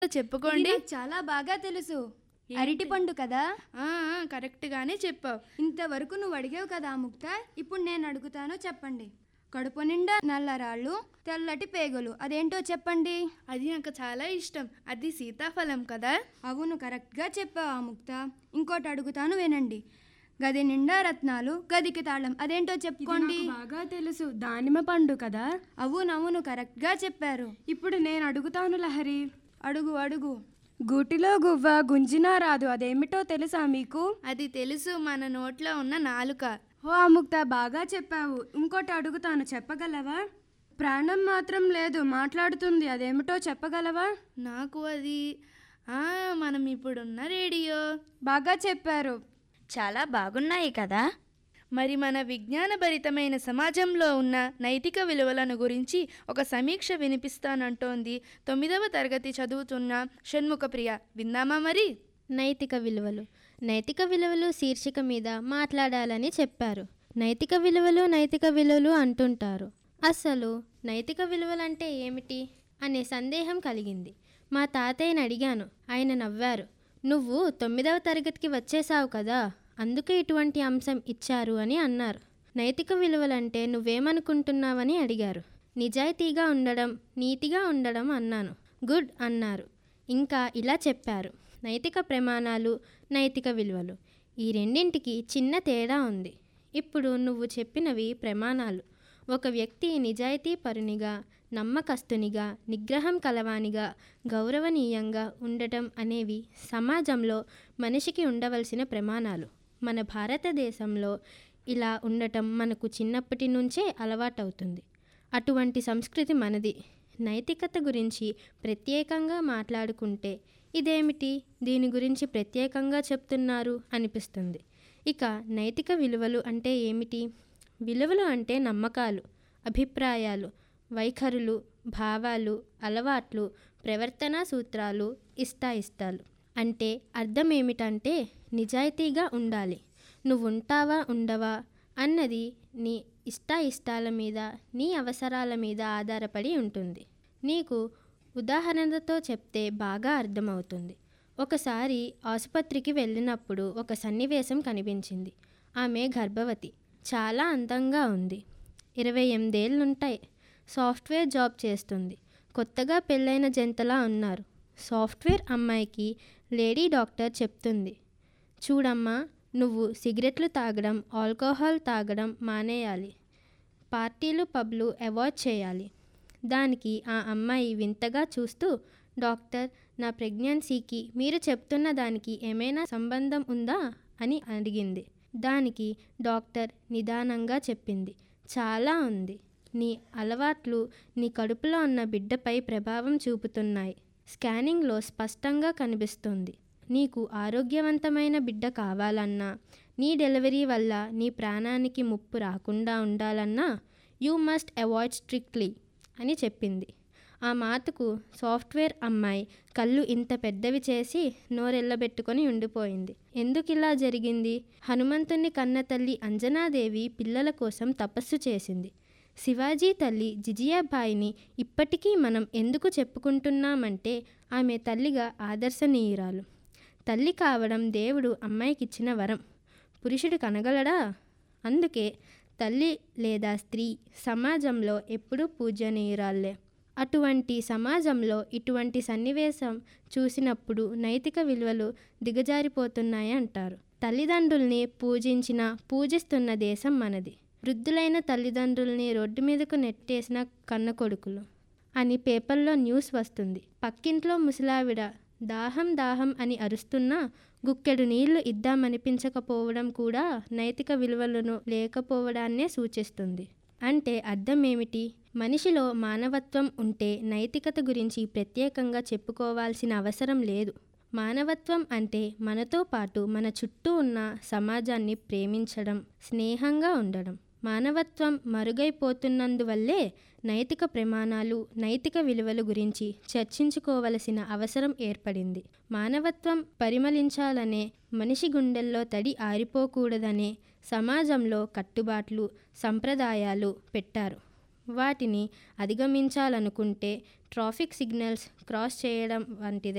ఇది చెప్పుకోండి నాకు చాలా బాగా తెలుసు అరటిపండు కదా ఆ, ఆ, కరెక్ట్గానే చెప్పావు ఇంతవరకు నువ్వు అడిగావు కదా ముక్త ఇప్పుడు నేను అడుగుతాను చెప్పండి కడుపు నిండా నల్లరాళ్ళు తెల్లటి పేగలు అదేంటో చెప్పండి అది నాకు చాలా ఇష్టం అది సీతాఫలం కదా అవును కరెక్ట్గా చెప్పావు ఆ ముక్త ఇంకోటి అడుగుతాను వినండి గది నిండా రత్నాలు గదికి తాళం అదేంటో చెప్పుకోండి బాగా తెలుసు దానిమ్మ పండు కదా అవునవును కరెక్ట్గా చెప్పారు ఇప్పుడు నేను అడుగుతాను లహరి అడుగు అడుగు గూటిలో గువ్వ గుంజినా రాదు అదేమిటో తెలుసా మీకు అది తెలుసు మన నోట్లో ఉన్న నాలుక ఓ అముక్త బాగా చెప్పావు ఇంకోటి అడుగుతాను చెప్పగలవా ప్రాణం మాత్రం లేదు మాట్లాడుతుంది అదేమిటో చెప్పగలవా నాకు అది ఆ, మనం ఇప్పుడున్న రేడియో బాగా చెప్పారు చాలా బాగున్నాయి కదా మరి మన విజ్ఞానభరితమైన సమాజంలో ఉన్న నైతిక విలువలను గురించి ఒక సమీక్ష వినిపిస్తానంటోంది తొమ్మిదవ తరగతి చదువుతున్న షణ్ముఖ ప్రియ విందామా మరి నైతిక విలువలు నైతిక విలువలు శీర్షిక మీద మాట్లాడాలని చెప్పారు నైతిక విలువలు నైతిక విలువలు అంటుంటారు అసలు నైతిక విలువలంటే ఏమిటి అనే సందేహం కలిగింది మా తాతయ్యని అడిగాను ఆయన నవ్వారు నువ్వు తొమ్మిదవ తరగతికి వచ్చేసావు కదా అందుకే ఇటువంటి అంశం ఇచ్చారు అని అన్నారు నైతిక విలువలంటే నువ్వేమనుకుంటున్నావని అడిగారు నిజాయితీగా ఉండడం నీతిగా ఉండడం అన్నాను గుడ్ అన్నారు ఇంకా ఇలా చెప్పారు నైతిక ప్రమాణాలు నైతిక విలువలు ఈ రెండింటికి చిన్న తేడా ఉంది ఇప్పుడు నువ్వు చెప్పినవి ప్రమాణాలు ఒక వ్యక్తి నిజాయితీ పరునిగా నమ్మకస్తునిగా నిగ్రహం కలవానిగా గౌరవనీయంగా ఉండటం అనేవి సమాజంలో మనిషికి ఉండవలసిన ప్రమాణాలు మన భారతదేశంలో ఇలా ఉండటం మనకు చిన్నప్పటి నుంచే అలవాటవుతుంది అటువంటి సంస్కృతి మనది నైతికత గురించి ప్రత్యేకంగా మాట్లాడుకుంటే ఇదేమిటి దీని గురించి ప్రత్యేకంగా చెప్తున్నారు అనిపిస్తుంది ఇక నైతిక విలువలు అంటే ఏమిటి విలువలు అంటే నమ్మకాలు అభిప్రాయాలు వైఖరులు భావాలు అలవాట్లు ప్రవర్తన సూత్రాలు ఇష్టాయిష్టాలు అంటే అర్థం ఏమిటంటే నిజాయితీగా ఉండాలి నువ్వు ఉంటావా ఉండవా అన్నది నీ ఇష్టాయిష్టాల మీద నీ అవసరాల మీద ఆధారపడి ఉంటుంది నీకు ఉదాహరణతో చెప్తే బాగా అర్థమవుతుంది ఒకసారి ఆసుపత్రికి వెళ్ళినప్పుడు ఒక సన్నివేశం కనిపించింది ఆమె గర్భవతి చాలా అందంగా ఉంది ఇరవై ఎనిమిదేళ్ళుంటాయి సాఫ్ట్వేర్ జాబ్ చేస్తుంది కొత్తగా పెళ్ళైన జంటలా ఉన్నారు సాఫ్ట్వేర్ అమ్మాయికి లేడీ డాక్టర్ చెప్తుంది చూడమ్మా నువ్వు సిగరెట్లు తాగడం ఆల్కహాల్ తాగడం మానేయాలి పార్టీలు పబ్లు అవాయిడ్ చేయాలి దానికి ఆ అమ్మాయి వింతగా చూస్తూ డాక్టర్ నా ప్రెగ్నెన్సీకి మీరు చెప్తున్న దానికి ఏమైనా సంబంధం ఉందా అని అడిగింది దానికి డాక్టర్ నిదానంగా చెప్పింది చాలా ఉంది నీ అలవాట్లు నీ కడుపులో ఉన్న బిడ్డపై ప్రభావం చూపుతున్నాయి స్కానింగ్లో స్పష్టంగా కనిపిస్తుంది నీకు ఆరోగ్యవంతమైన బిడ్డ కావాలన్నా నీ డెలివరీ వల్ల నీ ప్రాణానికి ముప్పు రాకుండా ఉండాలన్నా యూ మస్ట్ అవాయిడ్ స్ట్రిక్ట్లీ అని చెప్పింది ఆ మాటకు సాఫ్ట్వేర్ అమ్మాయి కళ్ళు ఇంత పెద్దవి చేసి నోరెళ్ళబెట్టుకొని ఉండిపోయింది ఎందుకు ఇలా జరిగింది హనుమంతుని కన్న తల్లి అంజనాదేవి పిల్లల కోసం తపస్సు చేసింది శివాజీ తల్లి జిజియాబాయిని ఇప్పటికీ మనం ఎందుకు చెప్పుకుంటున్నామంటే ఆమె తల్లిగా ఆదర్శనీయురాలు తల్లి కావడం దేవుడు అమ్మాయికిచ్చిన వరం పురుషుడు కనగలడా అందుకే తల్లి లేదా స్త్రీ సమాజంలో ఎప్పుడూ పూజనీయురాలే అటువంటి సమాజంలో ఇటువంటి సన్నివేశం చూసినప్పుడు నైతిక విలువలు దిగజారిపోతున్నాయి అంటారు తల్లిదండ్రుల్ని పూజించిన పూజిస్తున్న దేశం మనది వృద్ధులైన తల్లిదండ్రుల్ని రోడ్డు మీదకు నెట్టేసిన కన్న కొడుకులు అని పేపర్లో న్యూస్ వస్తుంది పక్కింట్లో ముసలావిడ దాహం దాహం అని అరుస్తున్నా గుక్కెడు నీళ్లు ఇద్దామనిపించకపోవడం కూడా నైతిక విలువలను లేకపోవడాన్నే సూచిస్తుంది అంటే అర్థం ఏమిటి మనిషిలో మానవత్వం ఉంటే నైతికత గురించి ప్రత్యేకంగా చెప్పుకోవాల్సిన అవసరం లేదు మానవత్వం అంటే మనతో పాటు మన చుట్టూ ఉన్న సమాజాన్ని ప్రేమించడం స్నేహంగా ఉండడం మానవత్వం మరుగైపోతున్నందువల్లే నైతిక ప్రమాణాలు నైతిక విలువల గురించి చర్చించుకోవలసిన అవసరం ఏర్పడింది మానవత్వం పరిమళించాలనే మనిషి గుండెల్లో తడి ఆరిపోకూడదనే సమాజంలో కట్టుబాట్లు సంప్రదాయాలు పెట్టారు వాటిని అధిగమించాలనుకుంటే ట్రాఫిక్ సిగ్నల్స్ క్రాస్ చేయడం వంటిదే